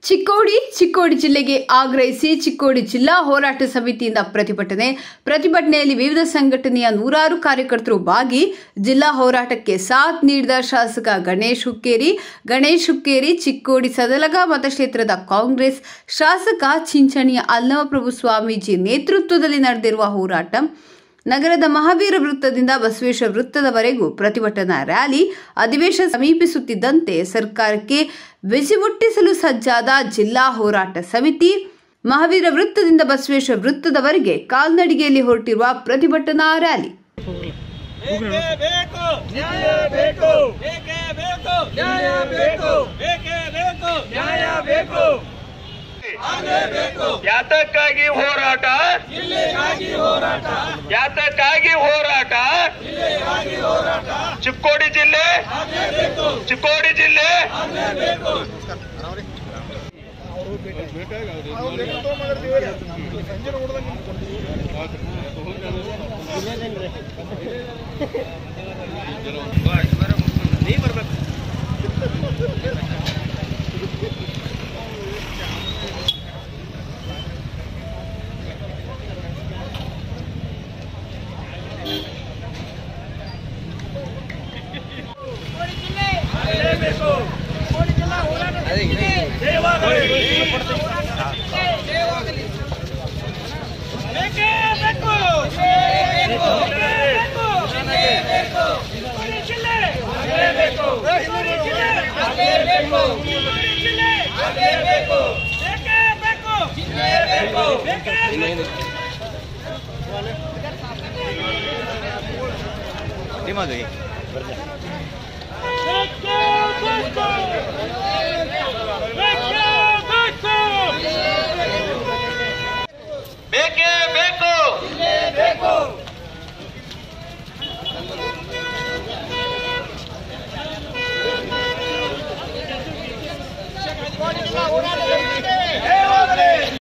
ಚಿಕ್ಕೋಡಿ ಚಿಕ್ಕೋಡಿ ಜಿಲ್ಲೆಗೆ ಆಗ್ರಹಿಸಿ ಚಿಕ್ಕೋಡಿ ಜಿಲ್ಲಾ ಹೋರಾಟ ಸಮಿತಿಯಿಂದ ಪ್ರತಿಭಟನೆ ಪ್ರತಿಭಟನೆಯಲ್ಲಿ ವಿವಿಧ ಸಂಘಟನೆಯ ನೂರಾರು ಕಾರ್ಯಕರ್ತರು ಭಾಗಿ ಜಿಲ್ಲಾ ಹೋರಾಟಕ್ಕೆ ಸಾಥ್ ನೀಡಿದ ಶಾಸಕ ಗಣೇಶ್ ಹುಕ್ಕೇರಿ ಗಣೇಶ್ ಹುಕ್ಕೇರಿ ಚಿಕ್ಕೋಡಿ ಸದಲಗ ಮತಕ್ಷೇತ್ರದ ಕಾಂಗ್ರೆಸ್ ಶಾಸಕ ಚಿಂಚಣಿಯ ಅಲ್ಲಮಪ್ರಭು ಸ್ವಾಮೀಜಿ ನೇತೃತ್ವದಲ್ಲಿ ನಡೆದಿರುವ ಹೋರಾಟ ನಗರದ ಮಹಾವೀರ ವೃತ್ತದಿಂದ ಬಸವೇಶ್ವರ ವೃತ್ತದವರೆಗೂ ಪ್ರತಿಭಟನಾ ರ್ಯಾಲಿ ಅಧಿವೇಶನ ಸಮೀಪಿಸುತ್ತಿದ್ದಂತೆ ಸರ್ಕಾರಕ್ಕೆ ಬಿಸಿ ಮುಟ್ಟಿಸಲು ಸಜ್ಜಾದ ಜಿಲ್ಲಾ ಹೋರಾಟ ಸಮಿತಿ ಮಹಾವೀರ ವೃತ್ತದಿಂದ ಬಸವೇಶ್ವರ ವೃತ್ತದವರೆಗೆ ಕಾಲ್ನಡಿಗೆಯಲ್ಲಿ ಹೊರಟಿರುವ ಪ್ರತಿಭಟನಾ ರ್ಯಾಲಿ ಬೇಕೇ ಬೇಕು ನ್ಯಾಯ ಬೇಕು ಬೇಕೇ ಬೇಕು ನ್ಯಾಯ ಬೇಕು ಬೇಕೇ ಬೇಕು ನ್ಯಾಯ ಬೇಕು ಯಾತಕ್ಕಾಗಿ ಹೋರಾಟ ಯಾತಕ್ಕಾಗಿ ಹೋರಾಟ ಚಿಕ್ಕೋಡಿ ಜಿಲ್ಲೆ ಚಿಕ್ಕೋಡಿ ಜಿಲ್ಲೆ ಬೇಕೇ ಬೇಕು ಬೇಕೇ ಬೇಕು ಚಿಕ್ಕೋಡಿ ಜಿಲ್ಲೆ ಬೇಕು ಚಿಕ್ಕೋಡಿ ಜಿಲ್ಲೆ ಬೇಕು ಚಿಕ್ಕೋಡಿ ಜಿಲ್ಲೆ ಬೇಕು ಬೇಕೇ ಬೇಕು ಬೇಕು ಬೇಕೇ ಬೇಕು ಡಿಮಾಗಿ